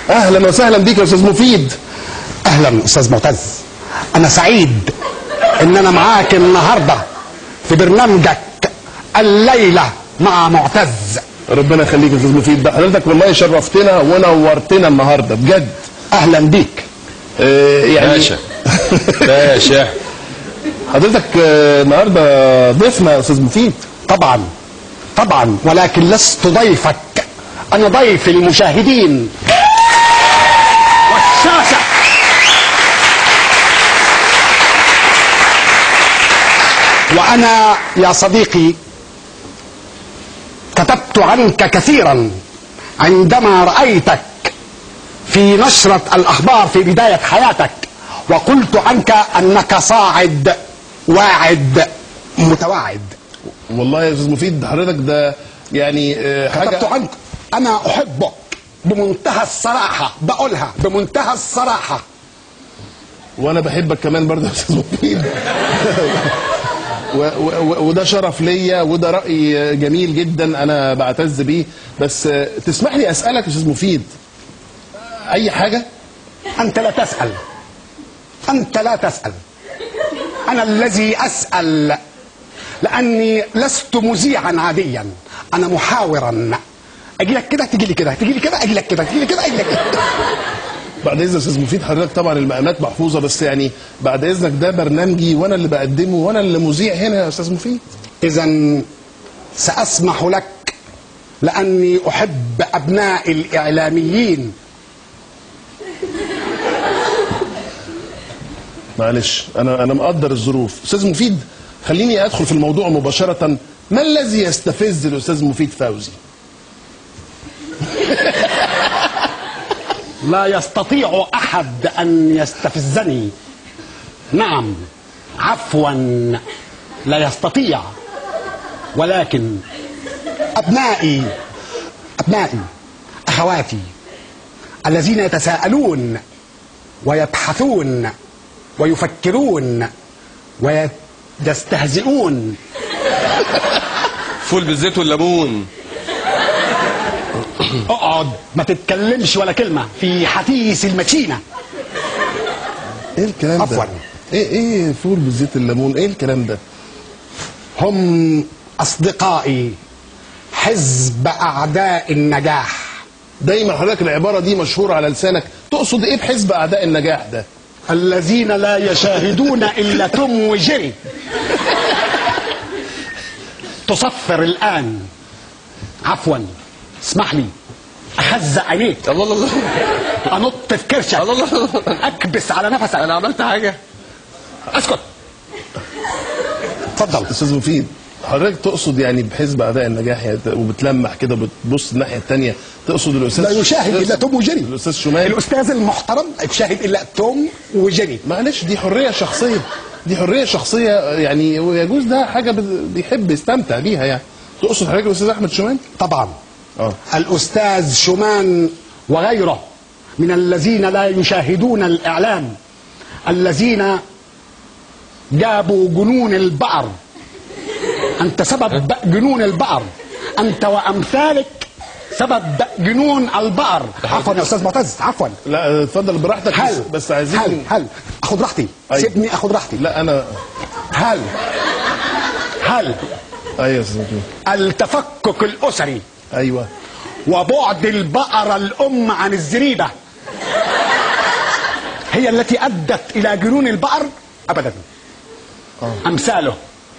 اهلا وسهلا بيك يا استاذ مفيد اهلا استاذ معتز انا سعيد ان انا معاك النهارده في برنامجك الليله مع معتز ربنا يخليك يا استاذ مفيد ده حضرتك والله شرفتنا ونورتنا النهارده بجد اهلا بيك آه يعني باشا باشا حضرتك آه، النهارده ضيفنا يا استاذ مفيد طبعا طبعا ولكن لست ضيفك انا ضيف المشاهدين والشاشه وانا يا صديقي كتبت عنك كثيرا عندما رايتك في نشره الاخبار في بدايه حياتك وقلت عنك انك صاعد واعد متواعد والله يا استاذ مفيد حضرتك ده يعني آه، كتبت حاجه عنك انا احبك بمنتهى الصراحه بقولها بمنتهى الصراحه وانا بحبك كمان برضه يا استاذ مفيد و- و- و- وده شرف ليا وده راي جميل جدا انا بعتز بيه بس آه، تسمح لي اسالك يا استاذ مفيد آه، اي حاجه انت لا تسال انت لا تسال انا الذي اسال لاني لست مذيعا عاديا انا محاورا اجي لك كده تجي لي كده تجي لي كده اجي لك كده تجي لي كده اجي لك كده بعد اذن استاذ مفيد حضرتك طبعا المقامات محفوظه بس يعني بعد اذنك ده برنامجي وانا اللي بقدمه وانا اللي مذيع هنا يا استاذ مفيد اذا ساسمح لك لاني احب ابناء الاعلاميين معلش انا انا مقدر الظروف استاذ مفيد خليني ادخل في الموضوع مباشره ما الذي يستفز الاستاذ مفيد فوزي لا يستطيع احد ان يستفزني نعم عفوا لا يستطيع ولكن ابنائي ابنائي اخواتي الذين يتساءلون ويبحثون ويفكرون ويستهزئون فول بالزيت والليمون اقعد ما تتكلمش ولا كلمه في حديث المتينه ايه الكلام عفواً. ده ايه ايه فول بالزيت الليمون ايه الكلام ده هم اصدقائي حزب اعداء النجاح دايما حضرتك العباره دي مشهوره على لسانك تقصد ايه بحزب اعداء النجاح ده الذين لا يشاهدون الا توم وجيري تصفر الان عفوا اسمح لي اخزق عينيك الله الله الله انط في كرشك الله الله اكبس على نفسك انا عملت حاجه اسكت اتفضل استاذ مفيد حضرتك تقصد يعني بحزب اعداء النجاح يعني وبتلمح كده وبتبص الناحيه الثانيه تقصد الاستاذ لا يشاهد الا توم وجيري الاستاذ شمال الاستاذ المحترم يشاهد الا توم وجيري معلش دي حريه شخصيه دي حريه شخصيه يعني ويجوز ده حاجه بت- بيحب يستمتع بيها يعني تقصد حضرتك الاستاذ احمد شمال طبعا اه الأستاذ شومان وغيره من الذين لا يشاهدون الإعلام الذين جابوا جنون البقر أنت سبب جنون البقر أنت وأمثالك سبب جنون البقر عفوا يا أستاذ معتز عفوا لا اتفضل براحتك بس, هل بس عايزين هل هل أخذ راحتي أيوة. سيبني أخذ راحتي لا انا هل هل ايوه يا استاذ مفيد. التفكك الأسري ايوه وبعد البقرة الأم عن الزريبة هي التي أدت إلى جنون البقر أبدا أمثاله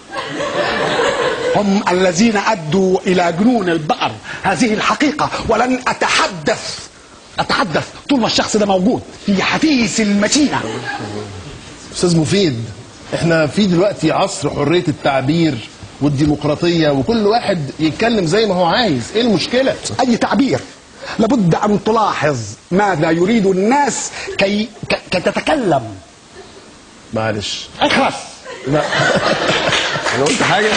هم الذين أدوا إلى جنون البقر هذه الحقيقة ولن أتحدث أتحدث طول ما الشخص ده موجود في حديث المتينة استاذ مفيد احنا في دلوقتي عصر حريه التعبير والديمقراطيه وكل واحد يتكلم زي ما هو عايز ايه المشكله أي تعبير لابد أن تلاحظ ماذا يريد الناس كي, ك- كي تتكلم معلش اخرس لا انا قلت حاجه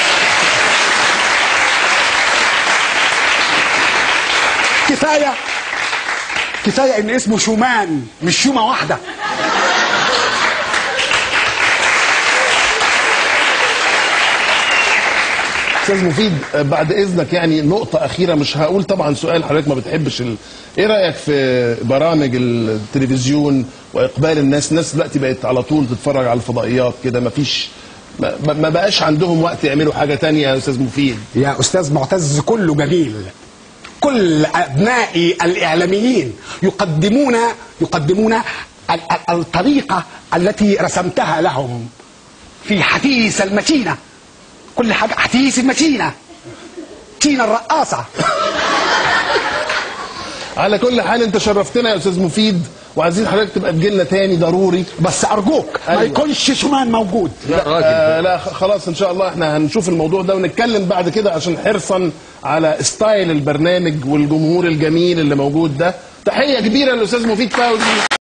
كفايه كفايه ان اسمه شومان مش شومه واحده استاذ مفيد آه، بعد اذنك يعني نقطه اخيره مش هقول طبعا سؤال حضرتك ما بتحبش ال... ايه رايك في برامج التلفزيون واقبال الناس الناس دلوقتي بقت على طول تتفرج على الفضائيات كده ما فيش ما ما- ما بقاش عندهم وقت يعملوا حاجه تانية يا استاذ مفيد يا أستاذ معتز كله جميل كل أبناء الإعلاميين يقدمون يقدمون ال- ال- الطريقة التي رسمتها لهم في حديث المتينة كل حاجة حديث المتينة تينا الرقاصة على كل حال انت شرفتنا يا استاذ مفيد وعايزين حضرتك تبقى تجيلنا تاني ضروري بس أرجوك ما أيوة. يكونش شمان موجود لا راجل آه لا خ- خلاص ان شاء الله احنا هنشوف الموضوع ده ونتكلم بعد كده عشان حرصا على ستايل البرنامج والجمهور الجميل اللي موجود ده تحيه كبيره للاستاذ مفيد فوزي